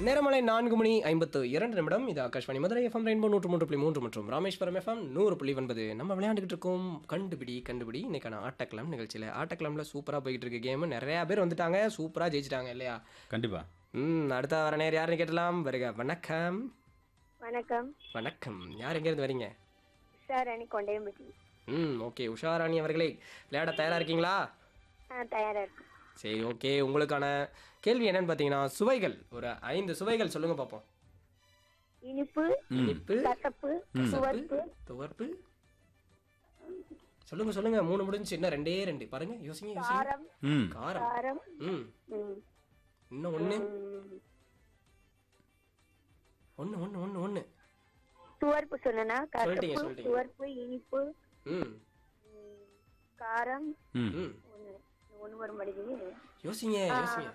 நேரமலை நான்கு மணி ஐம்பத்து இரண்டு நிமிடம் இது ஆகாஷ்வாணி மதுரை எஃப்எம் ரெயின்போ நூற்று மூன்று புள்ளி மூன்று மற்றும் ராமேஸ்வரம் எஃப்எம் நூறு புள்ளி ஒன்பது நம்ம விளையாண்டுக்கிட்டு இருக்கோம் கண்டுபிடி கண்டுபிடி இன்னைக்கான ஆட்டக்கிழம் நிகழ்ச்சியில் ஆட்டக்கிழமில் சூப்பராக போய்கிட்டு இருக்கு கேம் நிறையா பேர் வந்துட்டாங்க சூப்பராக ஜெயிச்சிட்டாங்க இல்லையா கண்டிப்பா ம் அடுத்த வர நேர் யாருன்னு கேட்டலாம் வருக வணக்கம் வணக்கம் வணக்கம் யார் எங்கேருந்து வரீங்க சார் அணி கொண்டையம்பட்டி ம் ஓகே உஷாராணி அவர்களே விளையாட தயாராக இருக்கீங்களா ஆ தயாரா இருக்கு சரி ஓகே உங்களுக்கான கேள்வி என்னன்னு பார்த்தீங்கன்னா சுவைகள் ஒரு ஐந்து சுவைகள் சொல்லுங்க பார்ப்போம் இனிப்பு இனிப்பு கசப்பு சுவர்ப்பு துவர்ப்பு சொல்லுங்க சொல்லுங்க மூணு முடிஞ்சு இன்னும் ரெண்டே ரெண்டு பாருங்க யோசிங்க யோசிங்க காரம் ம் காரம் காரம் ம் ம், இன்னும் ஒண்ணு ம். ஒண்ணு ஒண்ணு ஒண்ணு ஒண்ணு சுவர்ப்பு சொன்னா சொல்லிட்டீங்க, கசப்பு சொல்லிட்டீங்க. சுவர்ப்பு இனிப்பு ம் ம், காரம் ம் ம் ஒண்ணு ஒண்ணு வர மாட்டேங்குது யோசிங்க யோசிங்க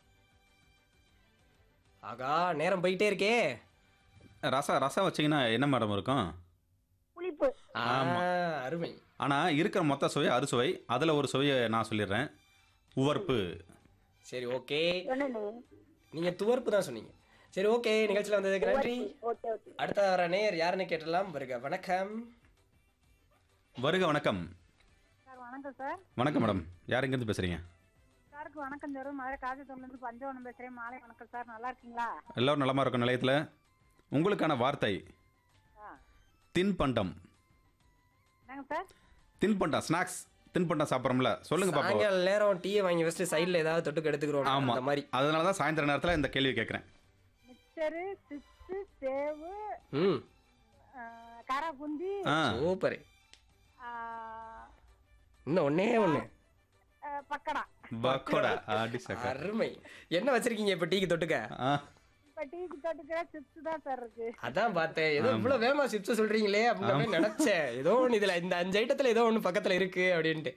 ஆகா நேரம் போயிட்டே இருக்கே ரசம் ரசம் வச்சீங்கன்னா என்ன மேடம் இருக்கும் புளிப்பு ஆ, அருமை ஆனால் இருக்கிற மொத்த சுவை அறுசுவை அதில் ஒரு சுவையை நான் சொல்லிடுறேன் உவர்ப்பு சரி ஓகே சொன்னே நீங்க துவர்ப்பு தான் சொன்னீங்க சரி ஓகே நிகழ்ச்சியில் வந்ததுக்கு நன்றி ஓகே ஓகே அடுத்த வர நேர் யாருன்னு கேட்டலாம் வருக வணக்கம் வருக வணக்கம் சார் வணக்கம் சார் வணக்கம் மேடம் யார் எங்கேருந்து பேசுகிறீங்க சாருக்கு வணக்கம் சார் மதுரை காஜத்தூர்லேருந்து பஞ்சவனம் பேசுகிறேன் மாலை வணக்கம் சார் நல்லா இருக்கீங்களா எல்லோரும் நலமா இருக்கும் நிலையத்தில் உங்களுக்கான வார்த்தை ஆ தின்பண்டம் என்னங்க சார் தின்பண்டம் ஸ்நாக்ஸ் தின்பண்டம் சாப்பிட்றோம்ல சொல்லுங்க பாப்போம் சாயங்கால நேரம் டீயை வாங்கி வச்சுட்டு சைடில் ஏதாவது தொட்டுக்கு எடுத்துக்கிறோம் ஆமா அந்த மாதிரி அதனால தான் சாயந்தர நேரத்தில் இந்த கேள்வி கேட்குறேன் மிக்சரு சிப்ஸு சேவு ம் ஆ, காராபூந்தி ஆ சூப்பர் ஆ, இன்னும் ஒண்ணே ஒண்ணு ஆ, பக்கடா பக்கோடா அடி சக்கா அருமை என்ன வச்சிருக்கீங்க இப்ப டீக்கு தொட்டுக்க ஆ இப்போ டீக்கு தொட்டுக்கிற சிப்ஸ் தான் சார் இருக்கு அதான் பார்த்தேன் ஏதோ இவ்வளவு வேகமா சிப்ஸ் சொல்றீங்களே அப்படின்னு நினைச்சேன் ஏதோ ஒண்ணு இதுல இந்த அஞ்சு ஐட்டத்துல ஏதோ ஒண்ணு பக்கத்துல இருக்கு அப்படின்ட்டு